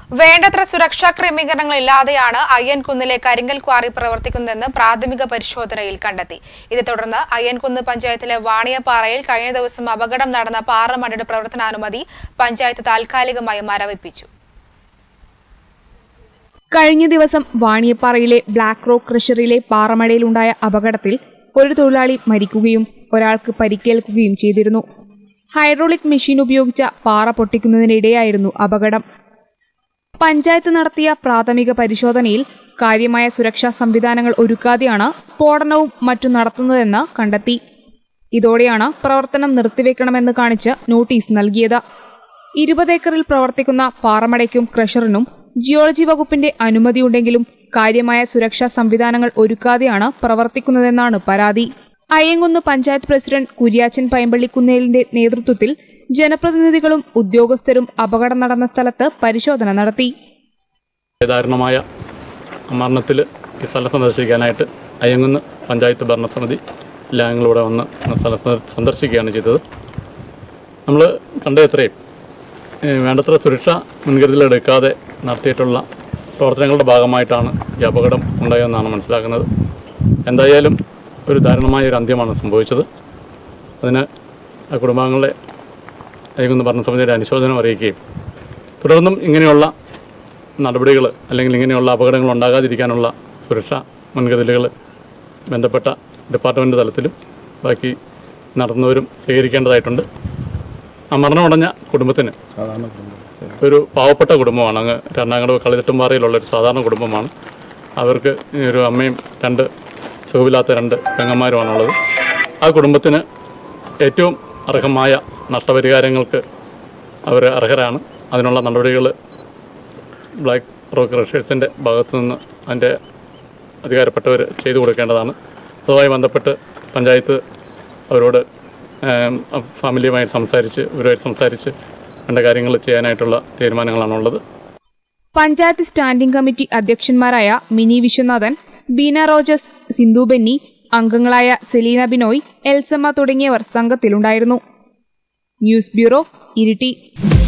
വേണ്ടത്ര സുരക്ഷാ ക്രമീകരണങ്ങൾ ഇല്ലാതെയാണ് അയ്യൻകുന്നിലെ കരിങ്കൽ ക്വാറി പ്രവർത്തിക്കുന്നതെന്ന് പ്രാഥമിക പരിശോധനയിൽ കണ്ടെത്തി ഇതേ തുടർന്ന് അയ്യൻകുന്ന് പഞ്ചായത്തിലെ വാണിയപ്പാറയിൽ കഴിഞ്ഞ ദിവസം അപകടം നടന്ന പാറമടയുടെ പ്രവർത്തനാനുമതി പഞ്ചായത്ത് താൽക്കാലികമായി മരവിപ്പിച്ചു കഴിഞ്ഞ ദിവസം വാണിയപ്പാറയിലെ ബ്ലാക്ക് റോക്ക് ക്രഷറിലെ പാറമടയിലുണ്ടായ അപകടത്തിൽ ഒരു തൊഴിലാളി മരിക്കുകയും ഒരാൾക്ക് പരിക്കേൽക്കുകയും ചെയ്തിരുന്നു ഹൈഡ്രോളിക് മെഷീൻ ഉപയോഗിച്ച പാറ പൊട്ടിക്കുന്നതിനിടെയായിരുന്നു അപകടം പഞ്ചായത്ത് നടത്തിയ പ്രാഥമിക പരിശോധനയിൽ കാര്യമായ സുരക്ഷാ സംവിധാനങ്ങൾ ഒരുക്കാതെയാണ് സ്ഫോടനവും മറ്റും നടത്തുന്നതെന്ന് കണ്ടെത്തി ഇതോടെയാണ് പ്രവർത്തനം നിർത്തിവെക്കണമെന്ന് കാണിച്ച് നോട്ടീസ് നൽകിയത് ഇരുപത് ഏക്കറിൽ പ്രവർത്തിക്കുന്ന പാറമടയ്ക്കും ക്രഷറിനും ജിയോളജി വകുപ്പിന്റെ അനുമതിയുണ്ടെങ്കിലും കാര്യമായ സുരക്ഷാ സംവിധാനങ്ങൾ ഒരുക്കാതെയാണ് പ്രവർത്തിക്കുന്നതെന്നാണ് പരാതി അയ്യങ്കുന്ന് പഞ്ചായത്ത് പ്രസിഡന്റ് കുര്യാച്ചൻ പയമ്പള്ളിക്കുന്നേലിന്റെ നേതൃത്വത്തിൽ ജനപ്രതിനിധികളും ഉദ്യോഗസ്ഥരും അപകടം നടന്ന സ്ഥലത്ത് പരിശോധന നടത്തി ദാരുണമായ മരണത്തിൽ ഈ സ്ഥലം സന്ദർശിക്കാനായിട്ട് അയങ്ങുന്ന പഞ്ചായത്ത് ഭരണസമിതി എല്ലാം ഞങ്ങളിവിടെ വന്ന് സ്ഥലം സന്ദ- സന്ദർശിക്കുകയാണ് ചെയ്തത് നമ്മൾ കണ്ട എത്രയും ഏഹ്, വേണ്ടത്ര സുരക്ഷ മുൻകരുതലെടുക്കാതെ നടത്തിയിട്ടുള്ള പ്രവർത്തനങ്ങളുടെ ഭാഗമായിട്ടാണ് ഈ അപകടം ഉണ്ടായതെന്നാണ് മനസ്സിലാക്കുന്നത് എന്തായാലും ഒരു ദാരുണമായ ഒരു അന്ത്യമാണ് സംഭവിച്ചത് അതിന് ആ കുടുംബാംഗങ്ങളെ അയങ്ങുന്ന ഭരണസമിതിയുടെ അനുശോചനം അറിയിക്കുകയും തുടർന്നും ഇങ്ങനെയുള്ള നടപടികൾ അല്ലെങ്കിൽ ഇങ്ങനെയുള്ള അപകടങ്ങൾ ഉണ്ടാകാതിരിക്കാനുള്ള സുരക്ഷാ മുൻകരുതലുകൾ ബന്ധപ്പെട്ട ഡിപ്പാർട്ട്മെൻറ്റ് തലത്തിലും ബാക്കി നടത്തുന്നവരും സ്വീകരിക്കേണ്ടതായിട്ടുണ്ട് ആ മരണമടഞ്ഞ കുടുംബത്തിന് ഒരു പാവപ്പെട്ട കുടുംബമാണ് അങ്ങ് എറണാകുളം കളിതട്ടുംപാറയിലുള്ള ഒരു സാധാരണ കുടുംബമാണ് അവർക്ക് ഈ ഒരു അമ്മയും രണ്ട് സുഖമില്ലാത്ത രണ്ട് പെങ്ങന്മാരുമാണുള്ളത് ആ കുടുംബത്തിന് ഏറ്റവും അർഹമായ നഷ്ടപരിഹാരങ്ങൾക്ക് അവർ അർഹരാണ് അതിനുള്ള നടപടികൾ ബ്ലാക്ക് റോക്ക് റഷേഴ്സിൻ്റെ ഭാഗത്തു നിന്ന് അതിൻ്റെ അധികാരപ്പെട്ടവർ ചെയ്തു കൊടുക്കേണ്ടതാണ് അതുമായി ബന്ധപ്പെട്ട് പഞ്ചായത്ത് അവരോട് ഏം, ഫാമിലിയുമായി സംസാരിച്ച് ഇവരുമായി സംസാരിച്ച് വേണ്ട കാര്യങ്ങൾ ചെയ്യാനായിട്ടുള്ള തീരുമാനങ്ങളാണുള്ളത് പഞ്ചായത്ത് സ്റ്റാൻഡിംഗ് കമ്മിറ്റി അധ്യക്ഷന്മാരായ മിനി വിശ്വനാഥൻ ബീന റോജസ് സിന്ധു ബെന്നി അംഗങ്ങളായ സെലീന ബിനോയ് എൽസമ്മ തുടങ്ങിയവർ സംഘത്തിലുണ്ടായിരുന്നു ന്യൂസ് ബ്യൂറോ ഇരിട്ടി